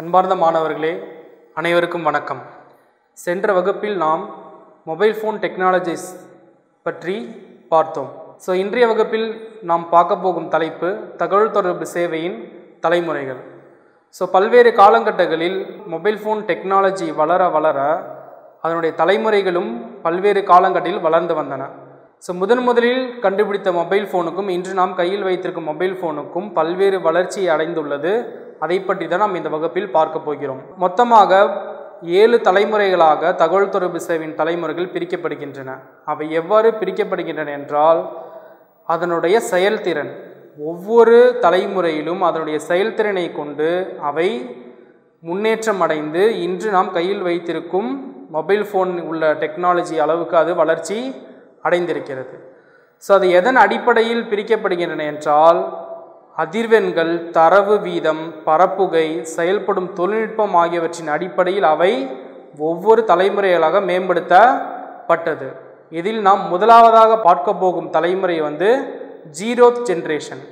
அன்பார்ந்த மாணவர்களே அனைவருக்கும் வணக்கம் சென்ற வகுப்பில் நாம் மொபைல் ஃபோன் டெக்னாலஜிஸ் பற்றி பார்த்தோம் ஸோ இன்றைய வகுப்பில் நாம் பார்க்க போகும் தலைப்பு தகவல் தொடர்பு சேவையின் தலைமுறைகள் ஸோ பல்வேறு காலகட்டங்களில் மொபைல் ஃபோன் டெக்னாலஜி வளர வளர அதனுடைய தலைமுறைகளும் பல்வேறு காலங்கட்டத்தில் வளர்ந்து வந்தன ஸோ முதன் முதலில் கண்டுபிடித்த மொபைல் ஃபோனுக்கும் இன்று நாம் கையில் வைத்திருக்கும் மொபைல் ஃபோனுக்கும் பல்வேறு வளர்ச்சி அடைந்துள்ளது அதை பற்றி தான் நாம் இந்த வகுப்பில் பார்க்க போகிறோம் மொத்தமாக ஏழு தலைமுறைகளாக தகவல் தொடர்பு சேவையின் தலைமுறைகள் பிரிக்கப்படுகின்றன அவை எவ்வாறு பிரிக்கப்படுகின்றன என்றால் அதனுடைய செயல்திறன் ஒவ்வொரு தலைமுறையிலும் அதனுடைய செயல்திறனை கொண்டு அவை முன்னேற்றம் அடைந்து இன்று நாம் கையில் வைத்திருக்கும் மொபைல் ஃபோன் உள்ள டெக்னாலஜி அளவுக்கு அது வளர்ச்சி அடைந்திருக்கிறது ஸோ அது எதன் அடிப்படையில் பிரிக்கப்படுகின்றன என்றால் அதிர்வெண்கள் தரவு வீதம் பரப்புகை செயல்படும் தொழில்நுட்பம் ஆகியவற்றின் அடிப்படையில் அவை ஒவ்வொரு தலைமுறைகளாக மேம்படுத்தப்பட்டது இதில் நாம் முதலாவதாக பார்க்க போகும் தலைமுறை வந்து ஜீரோத் ஜென்ரேஷன்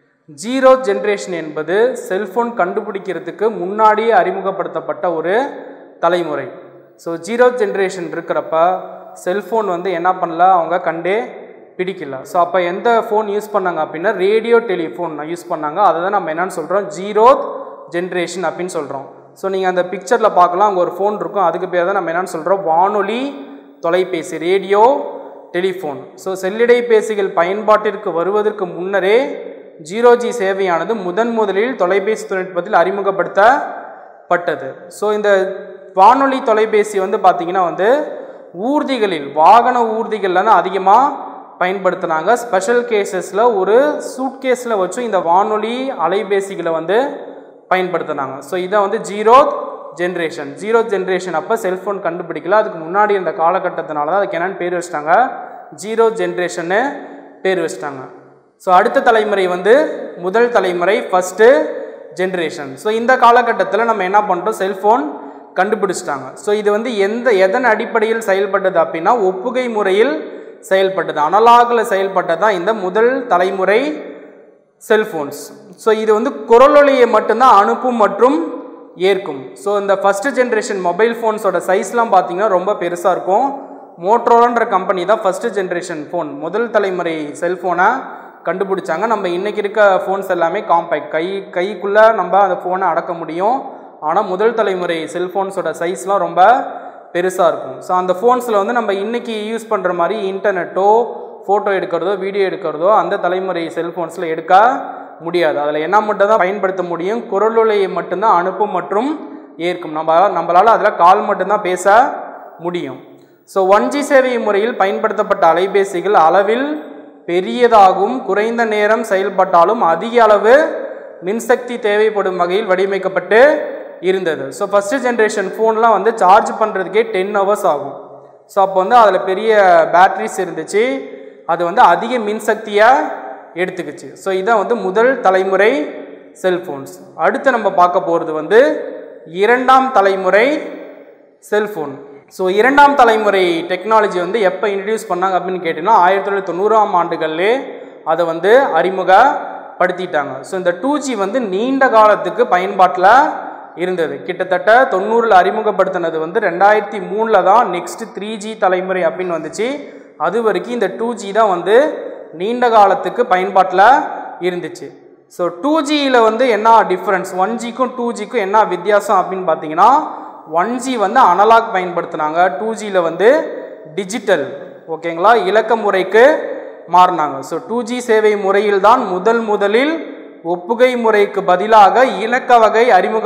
ஜீரோ ஜென்ரேஷன் என்பது செல்ஃபோன் கண்டுபிடிக்கிறதுக்கு முன்னாடியே அறிமுகப்படுத்தப்பட்ட ஒரு தலைமுறை ஸோ ஜீரோ ஜென்ரேஷன் இருக்கிறப்ப செல்ஃபோன் வந்து என்ன பண்ணல அவங்க கண்டே பிடிக்கல ஸோ அப்போ எந்த ஃபோன் யூஸ் பண்ணாங்க அப்படின்னா ரேடியோ டெலிஃபோன் யூஸ் பண்ணாங்க அதை தான் நம்ம என்னன்னு சொல்கிறோம் ஜீரோ ஜென்ரேஷன் அப்படின்னு சொல்கிறோம் ஸோ நீங்கள் அந்த பிக்சரில் பார்க்கலாம் அங்கே ஒரு ஃபோன் இருக்கும் அதுக்கு பேர் தான் நம்ம என்னன்னு சொல்கிறோம் வானொலி தொலைபேசி ரேடியோ டெலிஃபோன் ஸோ செல்லிடைபேசிகள் பயன்பாட்டிற்கு வருவதற்கு முன்னரே ஜீரோ ஜி சேவையானது முதன் முதலில் தொலைபேசி தொழில்நுட்பத்தில் அறிமுகப்படுத்தப்பட்டது ஸோ இந்த வானொலி தொலைபேசி வந்து பார்த்திங்கன்னா வந்து ஊர்திகளில் வாகன ஊர்திகளில் தான் அதிகமாக பயன்படுத்தினாங்க ஸ்பெஷல் கேசஸில் ஒரு சூட் கேஸில் வச்சும் இந்த வானொலி அலைபேசிகளை வந்து பயன்படுத்தினாங்க ஸோ இதை வந்து ஜீரோ ஜென்ரேஷன் ஜீரோ ஜென்ரேஷன் அப்போ செல்ஃபோன் கண்டுபிடிக்கல அதுக்கு முன்னாடி இருந்த காலகட்டத்தினால தான் அதுக்கு என்னென்னு பேர் வச்சிட்டாங்க ஜீரோ ஜென்ரேஷன்னு பேர் வச்சிட்டாங்க ஸோ அடுத்த தலைமுறை வந்து முதல் தலைமுறை ஃபஸ்ட்டு ஜென்ரேஷன் ஸோ இந்த காலகட்டத்தில் நம்ம என்ன பண்ணுறோம் செல்ஃபோன் கண்டுபிடிச்சிட்டாங்க ஸோ இது வந்து எந்த எதன் அடிப்படையில் செயல்பட்டது அப்படின்னா ஒப்புகை முறையில் செயல்பட்டது அனலாகில் செயல்பட்டது தான் இந்த முதல் தலைமுறை செல்ஃபோன்ஸ் ஸோ இது வந்து குரலொலியை மட்டும்தான் அனுப்பும் மற்றும் ஏற்கும் ஸோ இந்த ஃபஸ்ட்டு ஜென்ரேஷன் மொபைல் ஃபோன்ஸோட சைஸ்லாம் பார்த்தீங்கன்னா ரொம்ப பெருசாக இருக்கும் மோட்ரோலன்ற கம்பெனி தான் ஃபஸ்ட்டு ஜென்ரேஷன் ஃபோன் முதல் தலைமுறை செல்ஃபோனை கண்டுபிடிச்சாங்க நம்ம இன்றைக்கி இருக்க ஃபோன்ஸ் எல்லாமே காம்பேக்ட் கை கைக்குள்ளே நம்ம அந்த ஃபோனை அடக்க முடியும் ஆனால் முதல் தலைமுறை செல்ஃபோன்ஸோட சைஸ்லாம் ரொம்ப பெருசாக இருக்கும் ஸோ அந்த ஃபோன்ஸில் வந்து நம்ம இன்றைக்கி யூஸ் பண்ணுற மாதிரி இன்டர்நெட்டோ ஃபோட்டோ எடுக்கிறதோ வீடியோ எடுக்கிறதோ அந்த தலைமுறை செல்ஃபோன்ஸில் எடுக்க முடியாது அதில் என்ன மட்டும் தான் பயன்படுத்த முடியும் குரலுலையை மட்டும்தான் அனுப்பும் மற்றும் ஏற்கும் நம்ம நம்மளால் அதில் கால் மட்டும்தான் பேச முடியும் ஸோ ஒன் ஜி சேவை முறையில் பயன்படுத்தப்பட்ட அலைபேசிகள் அளவில் பெரியதாகவும் குறைந்த நேரம் செயல்பட்டாலும் அதிக அளவு மின்சக்தி தேவைப்படும் வகையில் வடிவமைக்கப்பட்டு இருந்தது ஸோ ஃபஸ்ட்டு ஜென்ரேஷன் ஃபோன்லாம் வந்து சார்ஜ் பண்ணுறதுக்கே டென் ஹவர்ஸ் ஆகும் ஸோ அப்போ வந்து அதில் பெரிய பேட்ரிஸ் இருந்துச்சு அது வந்து அதிக மின்சக்தியை எடுத்துக்கிச்சு ஸோ இதான் வந்து முதல் தலைமுறை செல்ஃபோன்ஸ் அடுத்து நம்ம பார்க்க போகிறது வந்து இரண்டாம் தலைமுறை செல்ஃபோன் ஸோ இரண்டாம் தலைமுறை டெக்னாலஜி வந்து எப்போ இன்ட்ரடியூஸ் பண்ணாங்க அப்படின்னு கேட்டிங்கன்னா ஆயிரத்தி தொள்ளாயிரத்தி தொண்ணூறாம் ஆண்டுகள்லே அதை வந்து அறிமுகப்படுத்திட்டாங்க ஸோ இந்த டூ ஜி வந்து நீண்ட காலத்துக்கு பயன்பாட்டில் இருந்தது கிட்டத்தட்ட தொண்ணூறில் அறிமுகப்படுத்தினது வந்து ரெண்டாயிரத்தி மூணில் தான் நெக்ஸ்ட் த்ரீ ஜி தலைமுறை அப்படின்னு வந்துச்சு அது வரைக்கும் இந்த டூ ஜி தான் வந்து நீண்ட காலத்துக்கு பயன்பாட்டில் இருந்துச்சு ஸோ டூ ஜியில் வந்து என்ன டிஃப்ரென்ஸ் ஒன் ஜிக்கும் டூ ஜிக்கும் என்ன வித்தியாசம் அப்படின்னு பார்த்தீங்கன்னா ஒன் ஜி வந்து அனலாக் பயன்படுத்தினாங்க டூ ஜியில் வந்து டிஜிட்டல் ஓகேங்களா இலக்க முறைக்கு மாறினாங்க ஸோ டூ ஜி சேவை முறையில் தான் முதல் முதலில் ஒப்புகை முறைக்கு பதிலாக இலக்க வகை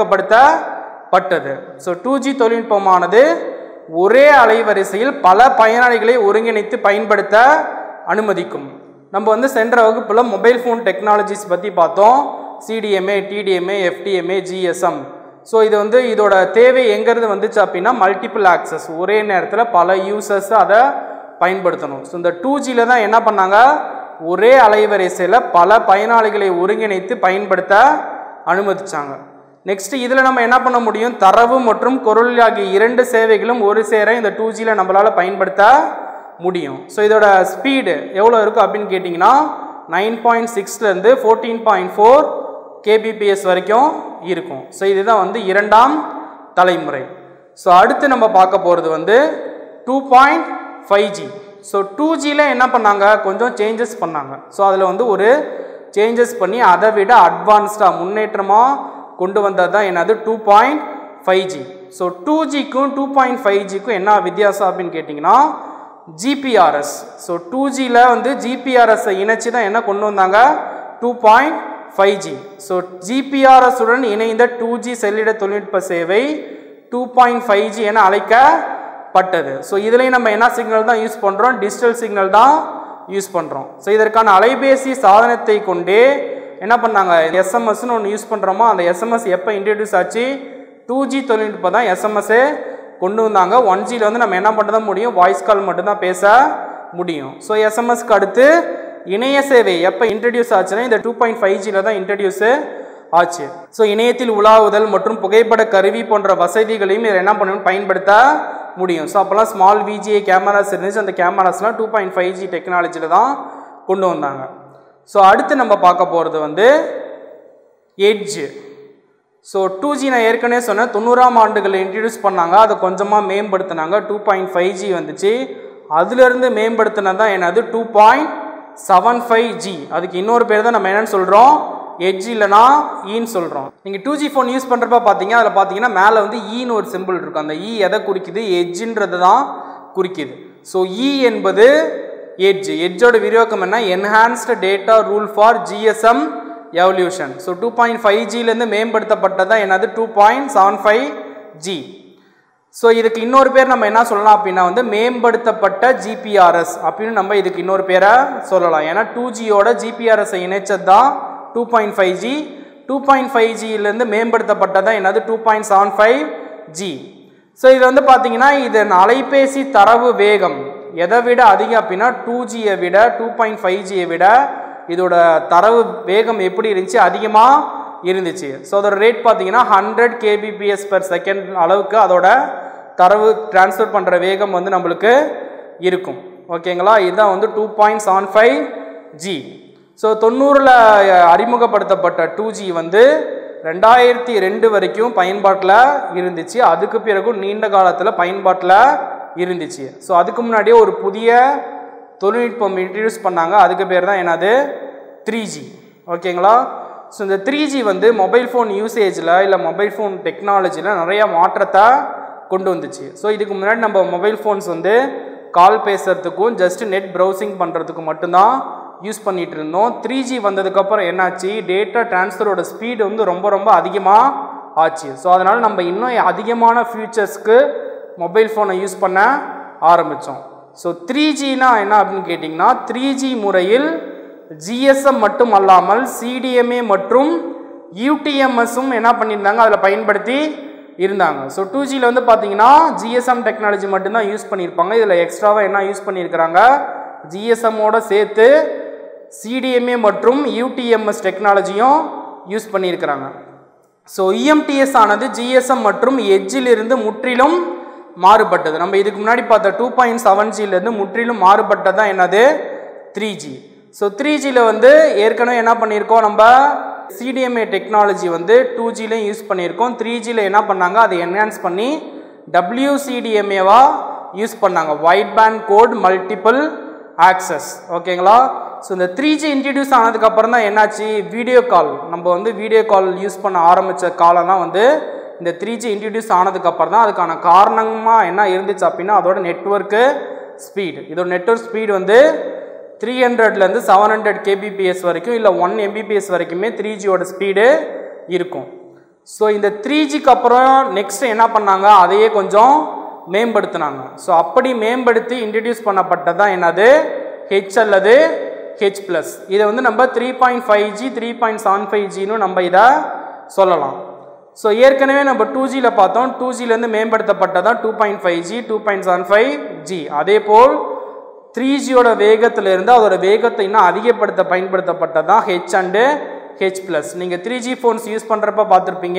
அறிமுகப்படுத்தப்பட்டது ஸோ டூ ஜி தொழில்நுட்பமானது ஒரே அலைவரிசையில் பல பயனாளிகளை ஒருங்கிணைத்து பயன்படுத்த அனுமதிக்கும் நம்ம வந்து சென்ற வகுப்பில் மொபைல் ஃபோன் டெக்னாலஜிஸ் பற்றி பார்த்தோம் CDMA TDMA FDMA GSM so இது வந்து இதோட தேவை எங்கேருந்து வந்துச்சு அப்படின்னா மல்டிபிள் ஆக்சஸ் ஒரே நேரத்தில் பல யூசர்ஸ் அதை பயன்படுத்தணும் ஸோ இந்த டூ ஜியில் தான் என்ன பண்ணாங்க ஒரே அலைவரிசையில் பல பயனாளிகளை ஒருங்கிணைத்து பயன்படுத்த அனுமதிச்சாங்க நெக்ஸ்ட் இதில் நம்ம என்ன பண்ண முடியும் தரவு மற்றும் குரல் ஆகிய இரண்டு சேவைகளும் ஒரு சேர இந்த டூ ஜியில் நம்மளால் பயன்படுத்த முடியும் ஸோ இதோட ஸ்பீடு எவ்வளோ இருக்கும் அப்படின்னு கேட்டிங்கன்னா நைன் பாயிண்ட் சிக்ஸ்லேருந்து ஃபோர்டீன் பாயிண்ட் ஃபோர் கேபிபிஎஸ் வரைக்கும் இருக்கும் ஸோ இதுதான் வந்து இரண்டாம் தலைமுறை ஸோ அடுத்து நம்ம பார்க்க போகிறது வந்து two point five G so two ஜியில் என்ன பண்ணாங்க கொஞ்சம் சேஞ்சஸ் பண்ணாங்க ஸோ அதில் வந்து ஒரு சேஞ்சஸ் பண்ணி அதை விட அட்வான்ஸ்டாக முன்னேற்றமாக கொண்டு வந்தது தான் என்னது two point five G so two ஜிக்கும் டூ பாயிண்ட் ஃபைவ் ஜிக்கும் என்ன வித்தியாசம் அப்படின்னு கேட்டிங்கன்னா ஜிபிஆர்எஸ் ஸோ டூ ஜியில் வந்து ஜிபிஆர்எஸ்ஸை இணைச்சி தான் என்ன கொண்டு வந்தாங்க two point five G so GPRS உடன் இணைந்த டூ ஜி செல்லிட தொழில்நுட்ப சேவை டூ பாயிண்ட் ஃபைவ் ஜி என அழைக்கப்பட்டது ஸோ இதுலேயும் நம்ம என்ன சிக்னல் தான் யூஸ் பண்ணுறோம் டிஜிட்டல் சிக்னல் தான் யூஸ் பண்ணுறோம் ஸோ இதற்கான அலைபேசி சாதனத்தை கொண்டே என்ன பண்ணாங்க எஸ்எம்எஸ்னு ஒன்று யூஸ் பண்ணுறோமோ அந்த எஸ்எம்எஸ் எப்போ இன்ட்ரடியூஸ் ஆச்சு டூ ஜி தொழில்நுட்பம் தான் எஸ்எம்எஸ்ஸே கொண்டு வந்தாங்க ஒன் ஜியில் வந்து நம்ம என்ன பண்ண தான் முடியும் வாய்ஸ் கால் மட்டும்தான் பேச முடியும் ஸோ எஸ்எம்எஸ்க்கு அடுத்து இணைய சேவை எப்போ இன்ட்ரடியூஸ் ஆச்சுன்னா இந்த டூ பாயிண்ட் ஃபைவ் ஜியில் தான் இன்ட்ரடியூஸு ஆச்சு ஸோ இணையத்தில் உலாவுதல் மற்றும் புகைப்பட கருவி போன்ற வசதிகளையும் இதில் என்ன பண்ணணும் பயன்படுத்த முடியும் ஸோ அப்போல்லாம் ஸ்மால் விஜிஏ கேமராஸ் இருந்துச்சு அந்த கேமராஸ்லாம் டூ பாயிண்ட் ஃபைவ் ஜி டெக்னாலஜியில் தான் கொண்டு வந்தாங்க ஸோ அடுத்து நம்ம பார்க்க போகிறது வந்து எட்ஜ் ஸோ டூ ஜி நான் ஏற்கனவே சொன்னேன் தொண்ணூறாம் ஆண்டுகளில் இன்ட்ரடியூஸ் பண்ணாங்க அதை கொஞ்சமாக மேம்படுத்தினாங்க டூ பாயிண்ட் ஃபைவ் ஜி வந்துச்சு அதுலேருந்து மேம்படுத்தினது தான் என்னது two point seven five G அதுக்கு இன்னொரு பேர் தான் நம்ம என்னன்னு சொல்கிறோம் எட்ஜ் இல்லைனா ஈன்னு சொல்கிறோம் நீங்கள் டூ ஜி ஃபோன் யூஸ் பண்ணுறப்ப பார்த்தீங்க அதில் பார்த்தீங்கன்னா மேலே வந்து ஈன்னு ஒரு சிம்பிள் இருக்கும் அந்த ஈ எதை குறிக்குது எட்ஜுன்றது தான் குறிக்குது ஸோ இ என்பது எட்ஜ் எட்ஜோட விரிவாக்கம் என்ன enhanced data rule for GSM evolution so two point five ஜிலேருந்து மேம்படுத்தப்பட்டதான் என்னது two point seven five G so இதுக்கு இன்னொரு பேர் நம்ம என்ன சொல்லலாம் அப்படின்னா வந்து மேம்படுத்தப்பட்ட ஜிபிஆர்எஸ் அப்படின்னு நம்ம இதுக்கு இன்னொரு பேரை சொல்லலாம் ஏன்னா டூ ஜியோட ஜிபிஆர்எஸை இணைச்சது தான் two point five G two point five ஜியிலேருந்து மேம்படுத்தப்பட்டதான் என்னது two point seven five G so இது வந்து பார்த்தீங்கன்னா இதன் அலைபேசி தரவு வேகம் எதை விட அதிகம் அப்படின்னா டூ ஜியை விட டூ பாயிண்ட் ஃபைவ் ஜியை விட இதோட தரவு வேகம் எப்படி இருந்துச்சு அதிகமாக இருந்துச்சு ஸோ அதோட ரேட் பார்த்தீங்கன்னா ஹண்ட்ரட் கேபிபிஎஸ் பெர் செகண்ட் அளவுக்கு அதோட தரவு டிரான்ஸ்ஃபர் பண்ணுற வேகம் வந்து நம்மளுக்கு இருக்கும் ஓகேங்களா இதுதான் வந்து two point seven five G so தொண்ணூறில் அறிமுகப்படுத்தப்பட்ட டூ ஜி வந்து ரெண்டாயிரத்தி ரெண்டு வரைக்கும் பயன்பாட்டில் இருந்துச்சு அதுக்கு பிறகும் நீண்ட காலத்தில் பயன்பாட்டில் இருந்துச்சு ஸோ அதுக்கு முன்னாடியே ஒரு புதிய தொழில்நுட்பம் இன்ட்ரடியூஸ் பண்ணாங்க அதுக்கு பேர் தான் என்னது த்ரீ ஜி ஓகேங்களா ஸோ இந்த த்ரீ ஜி வந்து மொபைல் ஃபோன் யூசேஜில் இல்லை மொபைல் ஃபோன் டெக்னாலஜியில் நிறைய மாற்றத்தை கொண்டு வந்துச்சு ஸோ இதுக்கு முன்னாடி நம்ம மொபைல் ஃபோன்ஸ் வந்து கால் பேசுகிறதுக்கும் ஜஸ்ட் நெட் ப்ரௌசிங் பண்ணுறதுக்கும் மட்டும்தான் யூஸ் பண்ணிகிட்டு இருந்தோம் த்ரீ ஜி வந்ததுக்கப்புறம் என்னாச்சு டேட்டா டிரான்ஸ்ஃபரோட ஸ்பீடு வந்து ரொம்ப ரொம்ப அதிகமாக ஆச்சு ஸோ அதனால் நம்ம இன்னும் அதிகமான ஃபியூச்சர்ஸ்க்கு மொபைல் ஃபோனை யூஸ் பண்ண ஆரம்பித்தோம் ஸோ த்ரீ ஜினா என்ன அப்படின்னு கேட்டிங்கன்னா த்ரீ ஜி முறையில் ஜிஎஸ்எம் மட்டும் அல்லாமல் சிடிஎம்ஏ மற்றும் யூடிஎம்எஸும் என்ன பண்ணியிருந்தாங்க அதில் பயன்படுத்தி இருந்தாங்க ஸோ டூ ஜியில் வந்து பார்த்தீங்கன்னா ஜிஎஸ்எம் டெக்னாலஜி மட்டும்தான் யூஸ் பண்ணியிருப்பாங்க இதில் எக்ஸ்ட்ராவாக என்ன யூஸ் பண்ணியிருக்கிறாங்க ஜிஎஸ்எம்மோட சேர்த்து சிடிஎம்ஏ மற்றும் யூடிஎம்எஸ் டெக்னாலஜியும் யூஸ் பண்ணியிருக்கிறாங்க ஸோ இஎம்டிஎஸ் ஆனது ஜிஎஸ்எம் மற்றும் எட்ஜிலிருந்து முற்றிலும் மாறுபட்டது நம்ம இதுக்கு முன்னாடி பார்த்த டூ பாயிண்ட் செவன் ஜிலேருந்து முற்றிலும் மாறுபட்டது தான் என்னது த்ரீ ஜி ஸோ த்ரீ ஜியில் வந்து ஏற்கனவே என்ன பண்ணியிருக்கோம் நம்ம சிடிஎம்ஏ டெக்னாலஜி வந்து டூ ஜிலையும் யூஸ் பண்ணியிருக்கோம் த்ரீ ஜியில் என்ன பண்ணாங்க அதை என்ஹான்ஸ் பண்ணி டபிள்யூசிடிஎம்ஏவா யூஸ் பண்ணாங்க white band code multiple access ஓகேங்களா ஸோ இந்த த்ரீ ஜி இன்ட்ரடியூஸ் ஆனதுக்கப்புறம் தான் என்னாச்சு வீடியோ கால் நம்ம வந்து வீடியோ கால் யூஸ் பண்ண ஆரம்பித்த காலம்லாம் வந்து இந்த த்ரீ ஜி இன்ட்ரடியூஸ் ஆனதுக்கப்புறம் தான் அதுக்கான காரணமாக என்ன இருந்துச்சு அப்படின்னா அதோட நெட்ஒர்க்கு ஸ்பீட் இதோட நெட்ஒர்க் ஸ்பீட் வந்து த்ரீ ஹண்ட்ரட்லேருந்து செவன் ஹண்ட்ரட் கேபிபிஎஸ் வரைக்கும் இல்லை ஒன் எம்பிபிஎஸ் வரைக்குமே த்ரீ ஜியோட ஸ்பீடு இருக்கும் ஸோ இந்த த்ரீ ஜிக்கு அப்புறம் நெக்ஸ்ட் என்ன பண்ணாங்க அதையே கொஞ்சம் மேம்படுத்தினாங்க ஸோ அப்படி மேம்படுத்தி இன்ட்ரடியூஸ் பண்ணப்பட்டது தான் என்னது ஹெச் அல்லது ஹெச் ப்ளஸ் இதை வந்து நம்ம three point five G three point seven five ஜின்னு நம்ம இதை சொல்லலாம் ஸோ ஏற்கனவே நம்ம டூ ஜியில் பார்த்தோம் டூ ஜிலேருந்து மேம்படுத்தப்பட்டதான் two point five G two point seven five G அதே போல் த்ரீ ஜியோட வேகத்திலிருந்து அதோட வேகத்தை இன்னும் அதிகப்படுத்த பயன்படுத்தப்பட்டதான் ஹெச் அண்டு ஹெச் ப்ளஸ் நீங்கள் த்ரீ ஜி ஃபோன்ஸ் யூஸ் பண்ணுறப்ப பார்த்துருப்பீங்க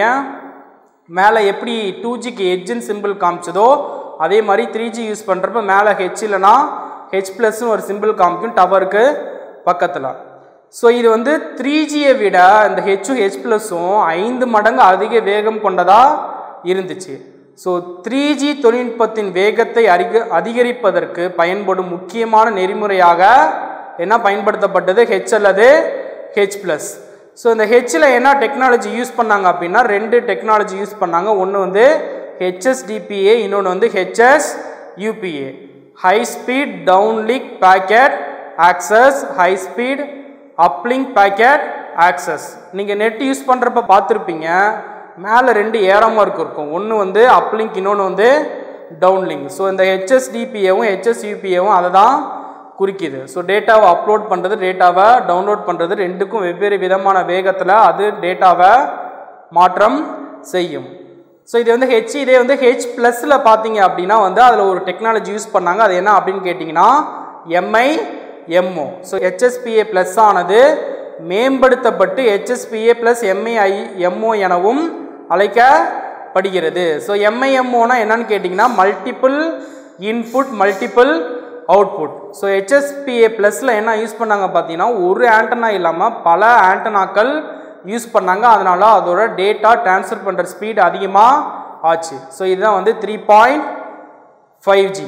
மேலே எப்படி டூ ஜிக்கு ஹெச்ஜின் சிம்பிள் காமிச்சதோ அதே மாதிரி த்ரீ ஜி யூஸ் பண்ணுறப்ப மேலே ஹெச் இல்லைனா ஹெச் ப்ளஸ்னு ஒரு சிம்பிள் காமிக்கும் டவருக்கு பக்கத்தில் ஸோ இது வந்து த்ரீ ஜியை விட இந்த ஹெச்சும் ஹெச் ப்ளஸும் ஐந்து மடங்கு அதிக வேகம் கொண்டதாக இருந்துச்சு ஸோ த்ரீ ஜி தொழில்நுட்பத்தின் வேகத்தை அதிக அதிகரிப்பதற்கு பயன்படும் முக்கியமான நெறிமுறையாக என்ன பயன்படுத்தப்பட்டது ஹெச் அல்லது ஹெச் ப்ளஸ் ஸோ இந்த ஹெச்சில் என்ன டெக்னாலஜி யூஸ் பண்ணாங்க அப்படின்னா ரெண்டு டெக்னாலஜி யூஸ் பண்ணாங்க ஒன்று வந்து ஹெச்எஸ்டிபிஏ இன்னொன்று வந்து HS UPA high speed downlink packet access high speed uplink packet access நீங்கள் நெட் யூஸ் பண்ணுறப்ப பார்த்துருப்பீங்க மேலே ரெண்டு ஏரோ மார்க் இருக்கும் ஒன்று வந்து அப்லிங்க் இன்னொன்று வந்து டவுன்லிங்க் ஸோ இந்த ஹெச்எஸ்டிபிஏவும் ஹெச்எஸ்யூபிஏவும் அதை தான் குறிக்குது ஸோ டேட்டாவை அப்லோட் பண்ணுறது டேட்டாவை டவுன்லோட் பண்ணுறது ரெண்டுக்கும் வெவ்வேறு விதமான வேகத்தில் அது டேட்டாவை மாற்றம் செய்யும் ஸோ இது வந்து ஹெச் இதே வந்து ஹெச் ப்ளஸில் பார்த்தீங்க அப்படின்னா வந்து அதில் ஒரு டெக்னாலஜி யூஸ் பண்ணாங்க அது என்ன அப்படின்னு கேட்டிங்கன்னா MI MO so HSPA plus ஆனது மேம்படுத்தப்பட்டு ஹெச்எஸ்பிஏ ப்ளஸ் எம்ஐஐ எம்ஓ எனவும் அழைக்கப்படுகிறது ஸோ எம்ஐஎம்ஓனா என்னன்னு கேட்டிங்கன்னா multiple input multiple output so HSPA ப்ளஸில் என்ன யூஸ் பண்ணாங்க பார்த்தீங்கன்னா ஒரு ஆண்டனா இல்லாமல் பல ஆண்டனாக்கள் யூஸ் பண்ணாங்க அதனால அதோட டேட்டா ட்ரான்ஸ்ஃபர் பண்ணுற ஸ்பீட் அதிகமாக ஆச்சு ஸோ இதுதான் வந்து three point five G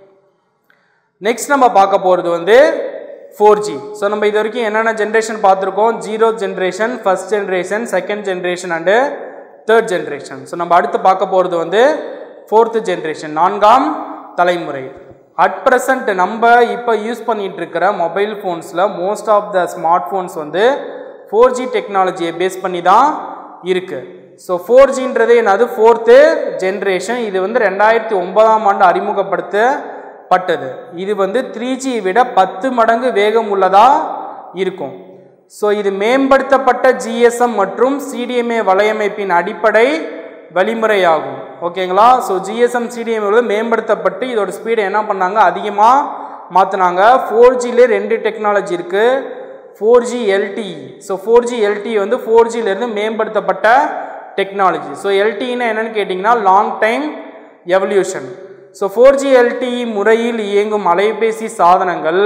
next நம்ம பார்க்க போகிறது வந்து ஃபோர் ஜி ஸோ நம்ம இது வரைக்கும் என்னென்ன ஜென்ரேஷன் பார்த்துருக்கோம் zero generation first generation second generation and third generation so நம்ம அடுத்து பார்க்க போகிறது வந்து ஃபோர்த்து ஜென்ரேஷன் நான்காம் தலைமுறை அட் ப்ரெசண்ட் நம்ம இப்போ யூஸ் பண்ணிட்டு இருக்கிற மொபைல் ஃபோன்ஸில் most of the smart phones வந்து ஃபோர் ஜி டெக்னாலஜியை பேஸ் பண்ணி தான் இருக்குது ஸோ ஃபோர் ஜின்றது என்னது ஃபோர்த்து ஜென்ரேஷன் இது வந்து ரெண்டாயிரத்தி ஒன்பதாம் ஆண்டு அறிமுகப்படுத்தப்பட்டது இது வந்து த்ரீ ஜி விட பத்து மடங்கு வேகம் உள்ளதாக இருக்கும் ஸோ இது மேம்படுத்தப்பட்ட ஜிஎஸ்எம் மற்றும் சிடிஎம்ஏ வலையமைப்பின் அடிப்படை வழிமுறையாகும் ஓகேங்களா ஸோ ஜிஎஸ்எம் சிடிஎம் மேம்படுத்தப்பட்டு இதோட ஸ்பீடை என்ன பண்ணாங்க அதிகமாக மாற்றினாங்க ஃபோர் ஜிலே ரெண்டு டெக்னாலஜி இருக்குது four G LTE so four G LTE வந்து ஃபோர் ஜிலேருந்து மேம்படுத்தப்பட்ட டெக்னாலஜி ஸோ எல்டிஇன்னா என்னென்னு கேட்டிங்கன்னா long time evolution so four G LTE முறையில் இயங்கும் அலைபேசி சாதனங்கள்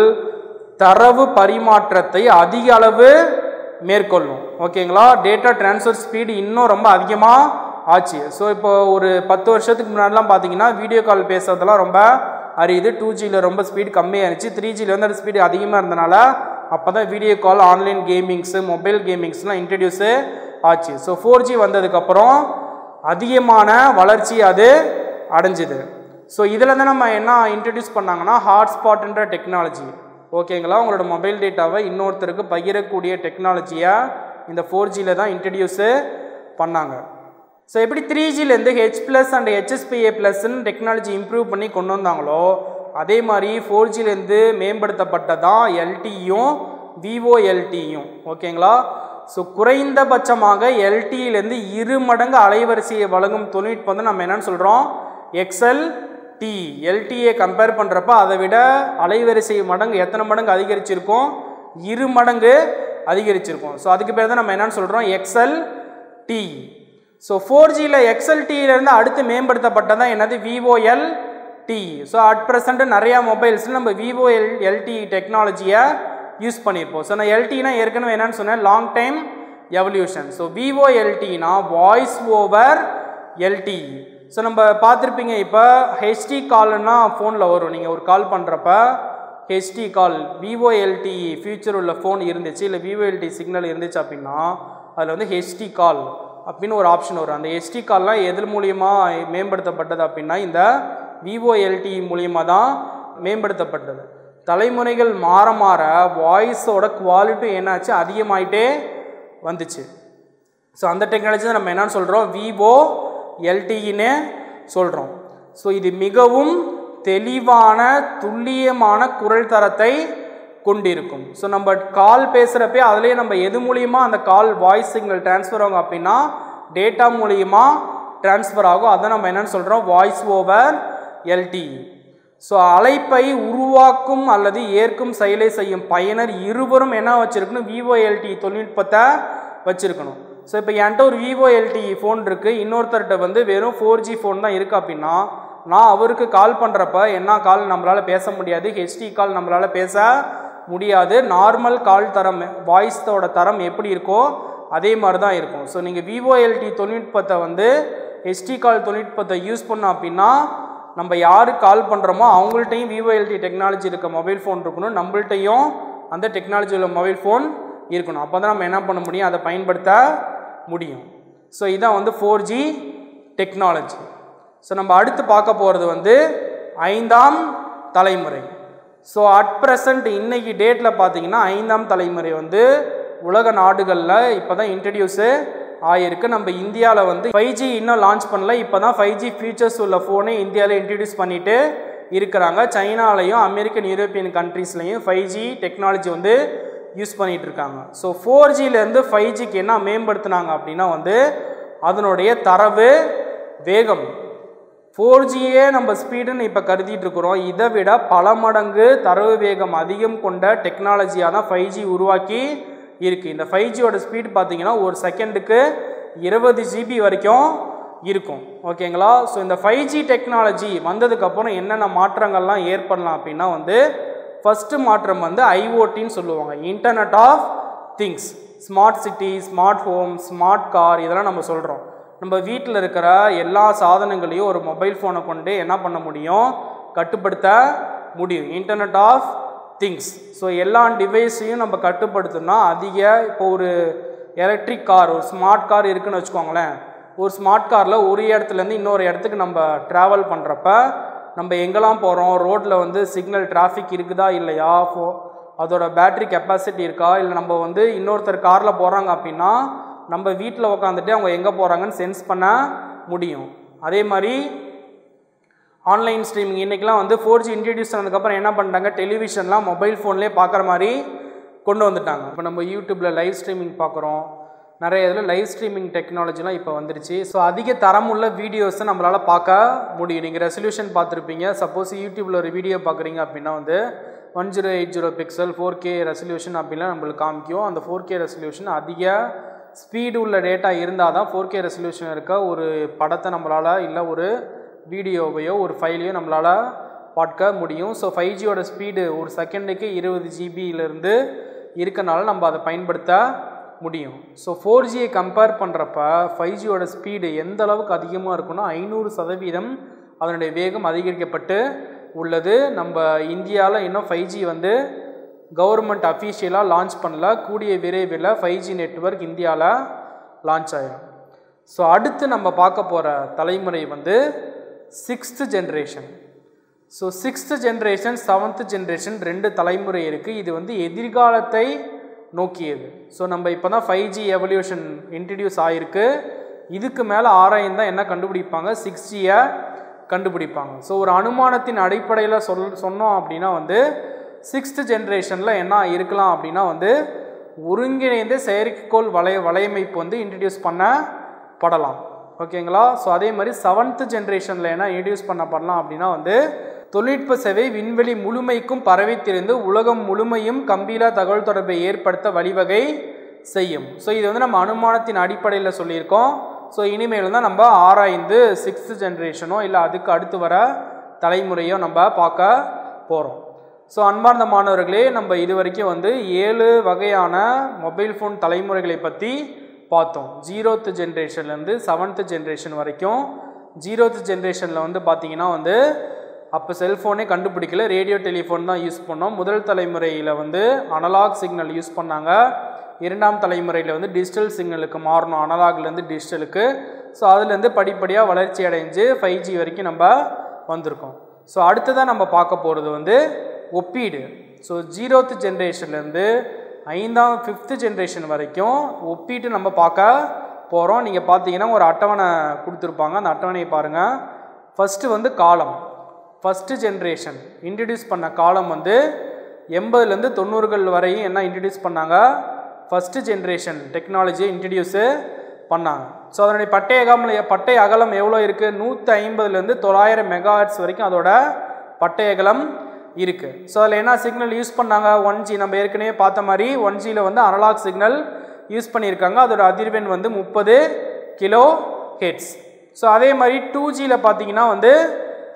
தரவு பரிமாற்றத்தை அதிக அளவு மேற்கொள்ளும் ஓகேங்களா டேட்டா ட்ரான்ஸ்ஃபர் ஸ்பீடு இன்னும் ரொம்ப அதிகமாக ஆச்சு ஸோ இப்போ ஒரு பத்து வருஷத்துக்கு முன்னாடிலாம் பார்த்தீங்கன்னா வீடியோ கால் பேசுறதெல்லாம் ரொம்ப அரியுது டூ ஜியில் ரொம்ப ஸ்பீடு கம்மியாக இருந்துச்சு த்ரீ ஜியில் வந்து அந்த ஸ்பீடு அதிகமாக இருந்தனால அப்போ தான் video call online gamings mobile கேமிங்ஸ்லாம் இன்ட்ரடியூஸு ஆச்சு ஸோ ஃபோர் ஜி வந்ததுக்கப்புறம் அதிகமான வளர்ச்சி அது அடைஞ்சுது ஸோ இதில் தான் நம்ம என்ன இன்ட்ரடியூஸ் பண்ணாங்கன்னா ஹாட்ஸ்பாட்ன்ற டெக்னாலஜி ஓகேங்களா உங்களோட மொபைல் டேட்டாவை இன்னொருத்தருக்கு பகிரக்கூடிய டெக்னாலஜியை இந்த ஃபோர் ஜியில் தான் இன்ட்ரடியூஸு பண்ணாங்க ஸோ எப்படி த்ரீ ஜிலேருந்து ஹெச் ப்ளஸ் அண்ட் ஹெச்எஸ்பிஏ ப்ளஸ்ன்னு டெக்னாலஜி இம்ப்ரூவ் பண்ணி கொண்டு வந்தாங்களோ அதே மாதிரி ஃபோர் ஜிலேருந்து மேம்படுத்தப்பட்டதான் எல்டியும் விஓஎல்டியும் ஓகேங்களா ஸோ குறைந்தபட்சமாக எல்டியிலேருந்து இரு மடங்கு அலைவரிசையை வழங்கும் தொழில்நுட்பம் வந்து நம்ம என்னன்னு சொல்கிறோம் எக்ஸ்எல் டி எல்டிஏ கம்பேர் பண்ணுறப்ப அதை விட அலைவரிசை மடங்கு எத்தனை மடங்கு அதிகரிச்சிருக்கோம் இரு மடங்கு அதிகரிச்சிருக்கும் ஸோ அதுக்கு பேர் தான் நம்ம என்னன்னு சொல்கிறோம் எக்ஸ்எல் டி ஸோ ஃபோர் ஜியில் எக்ஸ்எல்டியிலேருந்து அடுத்து மேம்படுத்தப்பட்டதான் என்னது VOL T so at present நிறையா மொபைல்ஸில் நம்ம விவோ எல் எல்டி டெக்னாலஜியை யூஸ் பண்ணியிருப்போம் ஸோ நான் எல்டினா ஏற்கனவே என்னன்னு சொன்னேன் லாங் டைம் எவல்யூஷன் ஸோ விவோ எல்டினா வாய்ஸ் ஓவர் எல்டி ஸோ நம்ம பார்த்துருப்பீங்க இப்போ ஹெச்டி கால்னா ஃபோனில் வரும் நீங்கள் ஒரு கால் பண்ணுறப்ப ஹெச்டி கால் விவோ எல்டி ஃபியூச்சர் உள்ள ஃபோன் இருந்துச்சு இல்லை விவோ எல்டி சிக்னல் இருந்துச்சு அப்படின்னா அதில் வந்து ஹெச்டி கால் அப்படின்னு ஒரு ஆப்ஷன் வரும் அந்த ஹெச்டி கால்லாம் எதில் மூலியமாக மேம்படுத்தப்பட்டது அப்படின்னா இந்த விவோ எல்டி மூலியமாக தான் மேம்படுத்தப்பட்டது தலைமுறைகள் மாற மாற வாய்ஸோட குவாலிட்டி என்னாச்சு அதிகமாயிட்டே வந்துச்சு ஸோ அந்த டெக்னாலஜி தான் நம்ம என்னன்னு சொல்கிறோம் விவோ எல்டின்னு சொல்கிறோம் ஸோ இது மிகவும் தெளிவான துல்லியமான குரல் தரத்தை கொண்டிருக்கும் ஸோ நம்ம கால் பேசுகிறப்பே அதுலேயே நம்ம எது மூலியமாக அந்த கால் வாய்ஸ் சிக்னல் ட்ரான்ஸ்ஃபர் ஆகும் அப்படின்னா டேட்டா மூலியமாக ட்ரான்ஸ்ஃபர் ஆகும் அதை நம்ம என்னன்னு சொல்கிறோம் வாய்ஸ் ஓவர் எல்டி ஸோ அழைப்பை உருவாக்கும் அல்லது ஏற்கும் செயலை செய்யும் பயனர் இருவரும் என்ன வச்சுருக்கணும் விவோஎல்டி தொழில்நுட்பத்தை வச்சுருக்கணும் ஸோ இப்போ என்கிட்ட ஒரு விவோஎல்டி ஃபோன் இருக்குது இன்னொருத்தர்கிட்ட வந்து வெறும் ஃபோர் ஜி ஃபோன் தான் இருக்குது அப்படின்னா நான் அவருக்கு கால் பண்ணுறப்ப என்ன கால் நம்மளால் பேச முடியாது ஹெச்டி கால் நம்மளால் பேச முடியாது நார்மல் கால் தரம் வாய்ஸோட தரம் எப்படி இருக்கோ அதே மாதிரி தான் இருக்கும் ஸோ நீங்கள் விவோஎல்டி தொழில்நுட்பத்தை வந்து ஹெச்டி கால் தொழில்நுட்பத்தை யூஸ் பண்ணோம் அப்படின்னா நம்ம யாருக்கு கால் பண்ணுறோமோ அவங்கள்ட்டையும் விவோஎல்டி டெக்னாலஜி இருக்க மொபைல் ஃபோன் இருக்கணும் நம்மள்ட்டையும் அந்த டெக்னாலஜி உள்ள மொபைல் ஃபோன் இருக்கணும் அப்போ தான் நம்ம என்ன பண்ண முடியும் அதை பயன்படுத்த முடியும் ஸோ இதான் வந்து ஃபோர் ஜி டெக்னாலஜி ஸோ நம்ம அடுத்து பார்க்க போகிறது வந்து ஐந்தாம் தலைமுறை ஸோ அட் ப்ரெசண்ட் இன்னைக்கு டேட்டில் பார்த்தீங்கன்னா ஐந்தாம் தலைமுறை வந்து உலக நாடுகளில் இப்போ தான் இன்ட்ரடியூஸு ஆயிருக்கு நம்ம இந்தியாவில் வந்து ஃபைவ் ஜி இன்னும் லான்ச் பண்ணல இப்போ தான் ஃபைவ் ஜி ஃபீச்சர்ஸ் உள்ள ஃபோனை இந்தியாவில் இன்ட்ரடியூஸ் பண்ணிட்டு இருக்கிறாங்க சைனாலையும் அமெரிக்கன் யூரோப்பியன் கண்ட்ரீஸ்லையும் ஃபைவ் ஜி டெக்னாலஜி வந்து யூஸ் பண்ணிகிட்டு இருக்காங்க ஸோ ஃபோர் ஜிலேருந்து ஃபைவ் ஜிக்கு என்ன மேம்படுத்தினாங்க அப்படின்னா வந்து அதனுடைய தரவு வேகம் ஃபோர் ஜியே நம்ம ஸ்பீடுன்னு இப்போ கருதிட்டு இருக்கிறோம் இதை விட பல மடங்கு தரவு வேகம் அதிகம் கொண்ட டெக்னாலஜியாக தான் ஃபைவ் ஜி உருவாக்கி இருக்குது இந்த ஃபைவ் ஜியோட ஸ்பீடு பார்த்தீங்கன்னா ஒரு செகண்டுக்கு இருபது ஜிபி வரைக்கும் இருக்கும் ஓகேங்களா ஸோ இந்த ஃபைவ் ஜி டெக்னாலஜி வந்ததுக்கப்புறம் என்னென்ன மாற்றங்கள்லாம் ஏற்படலாம் அப்படின்னா வந்து ஃபஸ்ட்டு மாற்றம் வந்து ஐஓடின்னு சொல்லுவாங்க internet of things smart city smart home smart car இதெல்லாம் நம்ம சொல்கிறோம் நம்ம வீட்டில் இருக்கிற எல்லா சாதனங்களையும் ஒரு மொபைல் ஃபோனை கொண்டு என்ன பண்ண முடியும் கட்டுப்படுத்த முடியும் இன்டர்நெட் ஆஃப் திங்ஸ் ஸோ எல்லா டிவைஸையும் நம்ம கட்டுப்படுத்தணும்னா அதிக இப்போ ஒரு எலக்ட்ரிக் கார் ஒரு ஸ்மார்ட் கார் இருக்குன்னு வச்சுக்கோங்களேன் ஒரு ஸ்மார்ட் காரில் ஒரு இடத்துலேருந்து இன்னொரு இடத்துக்கு நம்ம ட்ராவல் பண்ணுறப்ப நம்ம எங்கெல்லாம் போகிறோம் ரோட்டில் வந்து சிக்னல் டிராஃபிக் இருக்குதா இல்லையா ஃபோ அதோட பேட்ரி கெப்பாசிட்டி இருக்கா இல்லை நம்ம வந்து இன்னொருத்தர் காரில் போகிறாங்க அப்படின்னா நம்ம வீட்டில் உக்காந்துட்டு அவங்க எங்கே போகிறாங்கன்னு சென்ஸ் பண்ண முடியும் அதே மாதிரி ஆன்லைன் ஸ்ட்ரீமிங் இன்றைக்கெலாம் வந்து ஃபோர் ஜி இன்ட்ரடியூஸ் ஆனதுக்கப்புறம் என்ன பண்ணிட்டாங்க டெலிவிஷன்லாம் மொபைல் ஃபோன்லேயே பார்க்குற மாதிரி கொண்டு வந்துட்டாங்க இப்போ நம்ம யூடியூப்பில் லைவ் ஸ்ட்ரீமிங் பார்க்குறோம் நிறைய இதில் லைவ் ஸ்ட்ரீமிங் டெக்னாலஜிலாம் இப்போ வந்துருச்சு ஸோ அதிக தரமுள்ள வீடியோஸை நம்மளால் பார்க்க முடியும் நீங்கள் ரெசல்யூஷன் பார்த்துருப்பீங்க சப்போஸ் யூடியூப்பில் ஒரு வீடியோ பார்க்குறீங்க அப்படின்னா வந்து one zero eight zero pixel four K resolution அப்படின்லாம் நம்மளுக்கு காமிக்கும் அந்த ஃபோர் கே ரெசல்யூஷன் அதிக ஸ்பீடு உள்ள டேட்டா இருந்தால் தான் ஃபோர் கே ரெசல்யூஷன் இருக்க ஒரு படத்தை நம்மளால் இல்லை ஒரு வீடியோவையோ ஒரு ஃபைலையோ நம்மளால் பார்க்க முடியும் ஸோ ஃபைவ் ஜியோட ஸ்பீடு ஒரு செகண்டுக்கு இருபது ஜிபியிலேருந்து இருக்கனால நம்ம அதை பயன்படுத்த முடியும் ஸோ ஃபோர் ஜியை கம்பேர் பண்ணுறப்ப ஃபைவ் ஜியோட ஸ்பீடு எந்த அளவுக்கு அதிகமாக இருக்குன்னா ஐநூறு சதவீதம் அதனுடைய வேகம் அதிகரிக்கப்பட்டு உள்ளது நம்ம இந்தியாவில் இன்னும் ஃபைவ் ஜி வந்து கவர்மெண்ட் அஃபீஷியலாக லான்ச் பண்ணல கூடிய விரைவில் ஃபைவ் ஜி நெட்ஒர்க் இந்தியாவில் லான்ச் ஆயிடும் ஸோ அடுத்து நம்ம பார்க்க போகிற தலைமுறை வந்து sixth generation so sixth generation seventh generation ரெண்டு தலைமுறை இருக்குது இது வந்து எதிர்காலத்தை நோக்கியது ஸோ நம்ம இப்போ தான் ஃபைவ் ஜி எவல்யூஷன் இன்ட்ரடியூஸ் ஆகிருக்கு இதுக்கு மேலே ஆராய்ந்தால் என்ன கண்டுபிடிப்பாங்க சிக்ஸ் ஜியை கண்டுபிடிப்பாங்க ஸோ ஒரு அனுமானத்தின் அடிப்படையில் சொல் சொன்னோம் அப்படின்னா வந்து சிக்ஸ்த்து ஜென்ரேஷனில் என்ன இருக்கலாம் அப்படின்னா வந்து ஒருங்கிணைந்த செயற்கைக்கோள் வலைய வலையமைப்பு வந்து இன்ட்ரடியூஸ் பண்ணப்படலாம் ஓகேங்களா ஸோ அதே மாதிரி செவன்த்து ஜென்ரேஷனில் என்ன இன்ட்ரடியூஸ் பண்ணப்படலாம் அப்படின்னா வந்து தொழில்நுட்ப சேவை விண்வெளி முழுமைக்கும் பரவித்திருந்து உலகம் முழுமையும் கம்பீலா தகவல் தொடர்பை ஏற்படுத்த வழிவகை செய்யும் ஸோ இது வந்து நம்ம அனுமானத்தின் அடிப்படையில் சொல்லியிருக்கோம் ஸோ இனிமேல் தான் நம்ம ஆராய்ந்து சிக்ஸ்த்து ஜென்ரேஷனோ இல்லை அதுக்கு அடுத்து வர தலைமுறையோ நம்ம பார்க்க போகிறோம் ஸோ அன்பார்ந்த மாணவர்களே நம்ம இது வரைக்கும் வந்து ஏழு வகையான மொபைல் ஃபோன் தலைமுறைகளை பற்றி பார்த்தோம் ஜீரோத்து ஜென்ரேஷன்லேருந்து செவன்த்து ஜென்ரேஷன் வரைக்கும் ஜீரோத்து ஜென்ரேஷனில் வந்து பார்த்திங்கன்னா வந்து அப்போ செல்ஃபோனே கண்டுபிடிக்கல ரேடியோ டெலிஃபோன் தான் யூஸ் பண்ணோம் முதல் தலைமுறையில் வந்து அனலாக் சிக்னல் யூஸ் பண்ணாங்க இரண்டாம் தலைமுறையில் வந்து டிஜிட்டல் சிக்னலுக்கு மாறணும் அனலாக்லேருந்து டிஜிட்டலுக்கு ஸோ அதுலேருந்து படிப்படியாக வளர்ச்சி அடைஞ்சு ஃபைவ் ஜி வரைக்கும் நம்ம வந்திருக்கோம் ஸோ அடுத்ததாக நம்ம பார்க்க போகிறது வந்து ஒப்பீடு ஸோ ஜீரோத்து ஜென்ரேஷன்லேருந்து ஐந்தாம் ஃபிஃப்த்து ஜென்ரேஷன் வரைக்கும் ஒப்பீட்டு நம்ம பார்க்க போகிறோம் நீங்கள் பார்த்தீங்கன்னா ஒரு அட்டவணை கொடுத்துருப்பாங்க அந்த அட்டவணையை பாருங்கள் ஃபஸ்ட்டு வந்து காலம் ஃபஸ்ட்டு ஜென்ரேஷன் இன்ட்ரடியூஸ் பண்ண காலம் வந்து எண்பதுலேருந்து தொண்ணூறுகள் வரையும் என்ன இன்ட்ரடியூஸ் பண்ணாங்க ஃபஸ்ட்டு ஜென்ரேஷன் டெக்னாலஜியை இன்ட்ரடியூஸு பண்ணாங்க ஸோ அதனுடைய பட்டை அகலம் பட்டை அகலம் எவ்வளோ இருக்குது நூற்றி ஐம்பதுலேருந்து தொள்ளாயிரம் மெகாஹெட்ஸ் வரைக்கும் அதோட பட்டை அகலம் இருக்குது ஸோ அதில் என்ன சிக்னல் யூஸ் பண்ணாங்க ஒன் ஜி நம்ம ஏற்கனவே பார்த்த மாதிரி ஒன் ஜியில் வந்து அனலாக் சிக்னல் யூஸ் பண்ணியிருக்காங்க அதோட அதிர்வெண் வந்து முப்பது கிலோ ஹெட்ஸ் ஸோ அதே மாதிரி டூ ஜியில் பார்த்தீங்கன்னா வந்து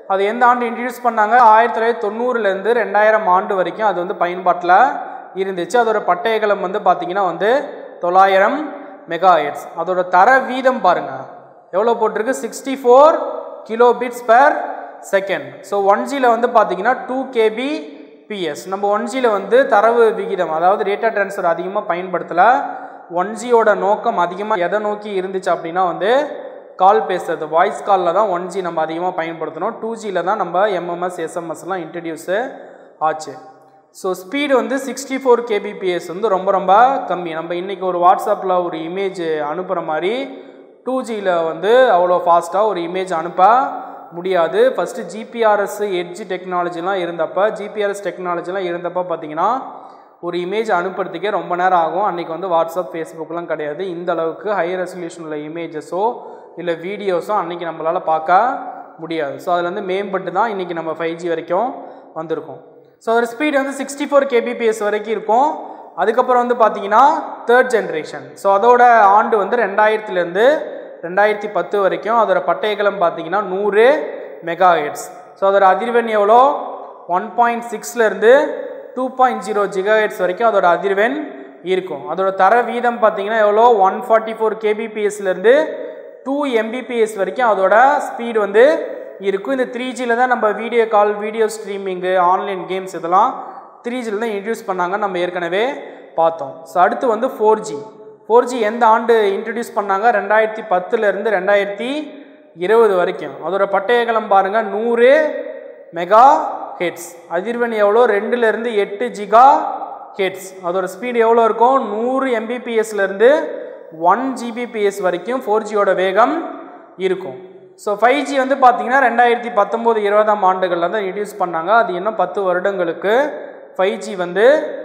அது எந்த ஆண்டு இன்ட்ரடியூஸ் பண்ணாங்க ஆயிரத்தி தொள்ளாயிரத்தி தொண்ணூறுலேருந்து ரெண்டாயிரம் ஆண்டு வரைக்கும் அது வந்து பயன்பாட்டில் இருந்துச்சு அதோட பட்டயகலம் வந்து பார்த்தீங்கன்னா வந்து தொள்ளாயிரம் மெகா ஹெட்ஸ் அதோட தர வீதம் பாருங்க எவ்வளோ போட்டிருக்கு sixty four kilo bits per second so one ஜியில் வந்து பார்த்தீங்கன்னா டூ கேபி பிஎஸ் நம்ம ஒன் ஜியில் வந்து தரவு விகிதம் அதாவது டேட்டா ட்ரான்ஸ்ஃபர் அதிகமாக பயன்படுத்தலை ஒன் ஜியோட நோக்கம் அதிகமாக எதை நோக்கி இருந்துச்சு அப்படின்னா வந்து கால் பேசுறது வாய்ஸ் காலில் தான் ஒன் ஜி நம்ம அதிகமாக பயன்படுத்தணும் டூ ஜியில் தான் நம்ம எம்எம்எஸ் எஸ்எம்எஸ்லாம் இன்ட்ரடியூஸு ஆச்சு ஸோ ஸ்பீடு வந்து சிக்ஸ்டி ஃபோர் கேபிபிஎஸ் வந்து ரொம்ப ரொம்ப கம்மி நம்ம இன்றைக்கி ஒரு வாட்ஸ்அப்பில் ஒரு இமேஜ் அனுப்புகிற மாதிரி டூ ஜியில் வந்து அவ்வளோ ஃபாஸ்ட்டாக ஒரு இமேஜ் அனுப்ப முடியாது ஃபஸ்ட்டு ஜிபிஆர்எஸ் எட்ஜ் டெக்னாலஜிலாம் இருந்தப்போ ஜிபிஆர்எஸ் டெக்னாலஜிலாம் இருந்தப்போ பார்த்தீங்கன்னா ஒரு இமேஜ் அனுப்புறதுக்கே ரொம்ப நேரம் ஆகும் அன்றைக்கி வந்து வாட்ஸ்அப் ஃபேஸ்புக்லாம் கிடையாது இந்த அளவுக்கு ஹை ரெசல்யூஷன் உள்ள இமேஜஸோ இல்லை வீடியோஸோ அன்றைக்கி நம்மளால் பார்க்க முடியாது ஸோ அதில் வந்து மேம்பட்டு தான் இன்றைக்கி நம்ம ஃபைவ் ஜி வரைக்கும் வந்திருக்கோம் ஸோ அதோட ஸ்பீடு வந்து சிக்ஸ்டி ஃபோர் கேபிபிஎஸ் வரைக்கும் இருக்கும் அதுக்கப்புறம் வந்து பார்த்தீங்கன்னா தேர்ட் ஜென்ரேஷன் ஸோ அதோட ஆண்டு வந்து ரெண்டாயிரத்துலேருந்து ரெண்டாயிரத்தி பத்து வரைக்கும் அதோட பட்டயகலம் பார்த்தீங்கன்னா நூறு மெகா ஹெட்ஸ் ஸோ அதோட அதிர்வெண் எவ்வளோ ஒன் பாயிண்ட் சிக்ஸ்லேருந்து two point zero giga hertz வரைக்கும் அதோட அதிர்வெண் இருக்கும் அதோட தர வீதம் பார்த்தீங்கன்னா எவ்வளோ ஒன் ஃபார்ட்டி ஃபோர் கேபிபிஎஸ்லேருந்து டூ எம்பிபிஎஸ் வரைக்கும் அதோட ஸ்பீடு வந்து இருக்கும் இந்த த்ரீ ஜியில் தான் நம்ம video call video streaming online games இதெல்லாம் த்ரீ ஜியில் தான் இன்ட்ரடியூஸ் பண்ணாங்க நம்ம ஏற்கனவே பார்த்தோம் ஸோ அடுத்து வந்து ஃபோர் ஜி ஃபோர் ஜி எந்த ஆண்டு இன்ட்ரடியூஸ் பண்ணாங்க ரெண்டாயிரத்தி பத்துலேருந்து ரெண்டாயிரத்தி இருபது வரைக்கும் அதோட பட்டயகலம் பாருங்கள் நூறு மெகா ஹெட்ஸ் அதிர்வெண் எவ்வளோ ரெண்டுலேருந்து எட்டு ஜிகா ஹெட்ஸ் அதோட ஸ்பீடு எவ்வளோ இருக்கும் நூறு எம்பிபிஎஸ்லேருந்து ஒன் ஜிபிபிஎஸ் வரைக்கும் ஃபோர் ஜியோட வேகம் இருக்கும் ஸோ ஃபைவ் ஜி வந்து பார்த்தீங்கன்னா ரெண்டாயிரத்தி பத்தொம்போது இருபதாம் ஆண்டுகளில் தான் இன்ட்ரடியூஸ் பண்ணாங்க அது இன்னும் பத்து வருடங்களுக்கு ஃபைவ் ஜி வந்து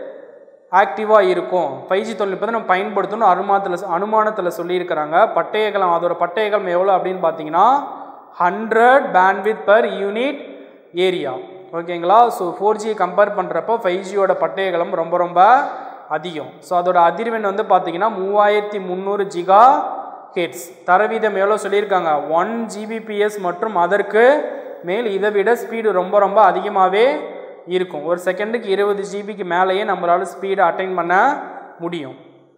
ஆக்டிவாக இருக்கும் ஃபைவ் ஜி தொழில்நுட்பத்தை நம்ம பயன்படுத்தணும் அனுமானத்தில் அனுமானத்தில் சொல்லியிருக்கிறாங்க பட்டயகலம் அதோட பட்டயகலம் எவ்வளோ அப்படின்னு பார்த்தீங்கன்னா hundred bandwidth per unit area ஓகேங்களா ஸோ ஃபோர் ஜியை கம்பேர் பண்ணுறப்போ ஃபைவ் ஜியோட பட்டயகலம் ரொம்ப ரொம்ப அதிகம் ஸோ அதோட அதிர்வெண் வந்து பார்த்தீங்கன்னா மூவாயிரத்தி முந்நூறு ஜிகா ஹெட்ஸ் தரவீதம் எவ்வளோ சொல்லியிருக்காங்க ஒன் ஜிபிபிஎஸ் மற்றும் அதற்கு மேல் இதை விட ஸ்பீடு ரொம்ப ரொம்ப அதிகமாகவே இருக்கும் ஒரு செகண்டுக்கு இருபது ஜிபிக்கு மேலேயே நம்மளால் ஸ்பீடை அட்டைன் பண்ண முடியும்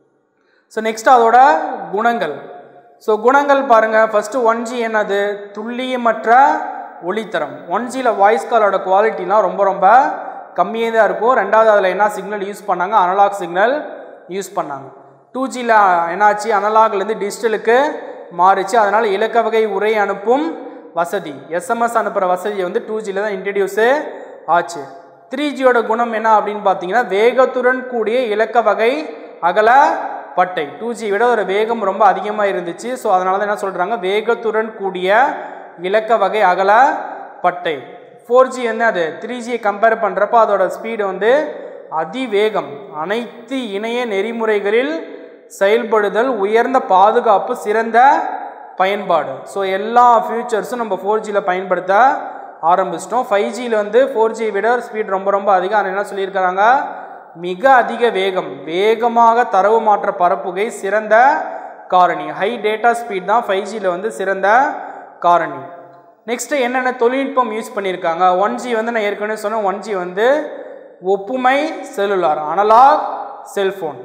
ஸோ நெக்ஸ்ட் அதோட குணங்கள் ஸோ குணங்கள் பாருங்கள் ஃபஸ்ட்டு ஒன் ஜி என்னது துல்லியமற்ற ஒளித்தரம் ஒன் ஜியில் வாய்ஸ் காலோட குவாலிட்டிலாம் ரொம்ப ரொம்ப கம்மியாக தான் இருக்கும் ரெண்டாவது அதில் என்ன சிக்னல் யூஸ் பண்ணாங்க அனலாக் சிக்னல் யூஸ் பண்ணாங்க டூ ஜியில் என்னாச்சு அனலாக்லேருந்து டிஜிட்டலுக்கு மாறிச்சு அதனால் இலக்க வகை உரை அனுப்பும் வசதி எஸ்எம்எஸ் அனுப்புகிற வசதி வந்து டூ ஜியில் தான் இன்ட்ரடியூஸு ஆச்சு த்ரீ ஜியோட குணம் என்ன அப்படின்னு பார்த்தீங்கன்னா வேகத்துடன் கூடிய இலக்க வகை அகல பட்டை டூ ஜி விட ஒரு வேகம் ரொம்ப அதிகமாக இருந்துச்சு ஸோ அதனால தான் என்ன சொல்கிறாங்க வேகத்துடன் கூடிய இலக்க வகை அகல பட்டை ஃபோர் ஜி வந்து அது த்ரீ ஜியை கம்பேர் பண்ணுறப்போ அதோட ஸ்பீடு வந்து அதிவேகம் அனைத்து இணைய நெறிமுறைகளில் செயல்படுதல் உயர்ந்த பாதுகாப்பு சிறந்த பயன்பாடு ஸோ எல்லா ஃபியூச்சர்ஸும் நம்ம ஃபோர் ஜியில் பயன்படுத்த ஆரம்பிச்சிட்டோம் ஃபைவ் ஜியில் வந்து ஃபோர் ஜியை விட ஸ்பீட் ரொம்ப ரொம்ப அதிகம் அதில் என்ன சொல்லியிருக்கிறாங்க மிக அதிக வேகம் வேகமாக தரவு மாற்ற பரப்புகை சிறந்த காரணி ஹை டேட்டா ஸ்பீட் தான் ஃபைவ் ஜியில் வந்து சிறந்த காரணி நெக்ஸ்ட்டு என்னென்ன தொழில்நுட்பம் யூஸ் பண்ணியிருக்காங்க ஒன் ஜி வந்து நான் ஏற்கனவே சொன்னேன் ஒன் ஜி வந்து ஒப்புமை செல்லுலார் அனலாக் செல்ஃபோன்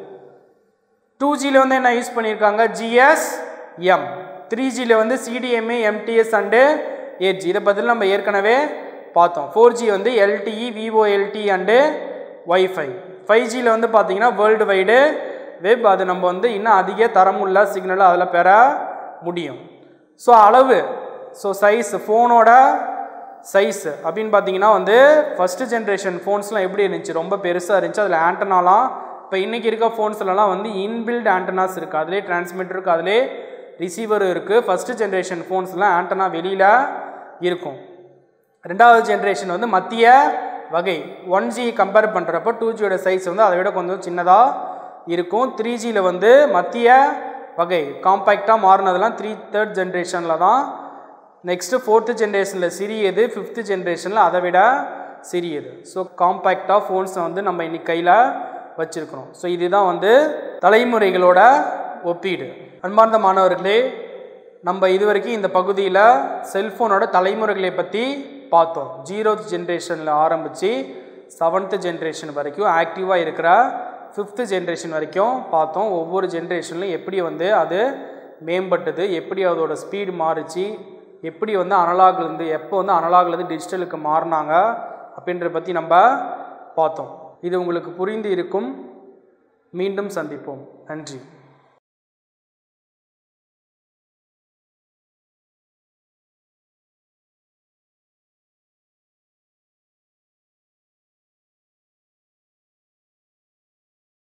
டூ ஜியில் வந்து என்ன யூஸ் பண்ணியிருக்காங்க ஜிஎஸ் எம் த்ரீ ஜியில் வந்து CDMA MTS and eight G இதை பற்றி நம்ம ஏற்கனவே பார்த்தோம் ஃபோர் ஜி வந்து LTE VoLTE and wifi five ஜியில் வந்து பார்த்தீங்கன்னா வேர்ல்டு வைடு வெப் அது நம்ம வந்து இன்னும் அதிக தரமுள்ள சிக்னலை அதில் பெற முடியும் ஸோ அளவு ஸோ சைஸ் ஃபோனோட சைஸ் அப்படின்னு பார்த்தீங்கன்னா வந்து ஃபஸ்ட்டு ஜென்ரேஷன் ஃபோன்ஸ்லாம் எப்படி இருந்துச்சு ரொம்ப பெருசாக இருந்துச்சு அதில் ஆண்டனாலாம் இப்போ இன்றைக்கி இருக்க ஃபோன்ஸ்லலாம் வந்து இன்பில்ட் ஆண்டனாஸ் இருக்குது அதிலே டிரான்ஸ்மிட்டர் இருக்குது அதிலே ரிசீவர் இருக்குது ஃபஸ்ட்டு ஜென்ரேஷன் ஃபோன்ஸ்லாம் ஆண்டனா வெளியில் இருக்கும் ரெண்டாவது ஜென்ரேஷன் வந்து மத்திய வகை ஒன் ஜி கம்பேர் பண்ணுறப்போ டூ ஜியோட சைஸ் வந்து அதை விட கொஞ்சம் சின்னதாக இருக்கும் த்ரீ ஜியில் வந்து மத்திய வகை காம்பேக்டாக மாறினதெல்லாம் த்ரீ தேர்ட் ஜென்ரேஷனில் தான் நெக்ஸ்ட்டு ஃபோர்த்து ஜென்ரேஷனில் சிறியது ஃபிஃப்த்து ஜென்ரேஷனில் அதை விட சிறியது ஸோ காம்பேக்டாக ஃபோன்ஸை வந்து நம்ம இன்னைக்கு கையில் வச்சுருக்கிறோம் ஸோ இதுதான் வந்து தலைமுறைகளோட ஒப்பீடு அன்பார்ந்த மாணவர்களே நம்ம இதுவரைக்கும் இந்த பகுதியில் செல்ஃபோனோட தலைமுறைகளை பற்றி பார்த்தோம் ஜீரோத் ஜென்ரேஷனில் ஆரம்பித்து செவன்த்து ஜென்ரேஷன் வரைக்கும் ஆக்டிவாக இருக்கிற ஃபிஃப்த்து ஜென்ரேஷன் வரைக்கும் பார்த்தோம் ஒவ்வொரு ஜென்ரேஷன்லையும் எப்படி வந்து அது மேம்பட்டது எப்படி அதோட ஸ்பீடு மாறுச்சு எப்படி வந்து அனலாக்லேருந்து எப்போ வந்து அனலாக்லேருந்து டிஜிட்டலுக்கு மாறினாங்க அப்படின்றத பற்றி நம்ம பார்த்தோம் இது உங்களுக்கு புரிந்து இருக்கும் மீண்டும் சந்திப்போம் நன்றி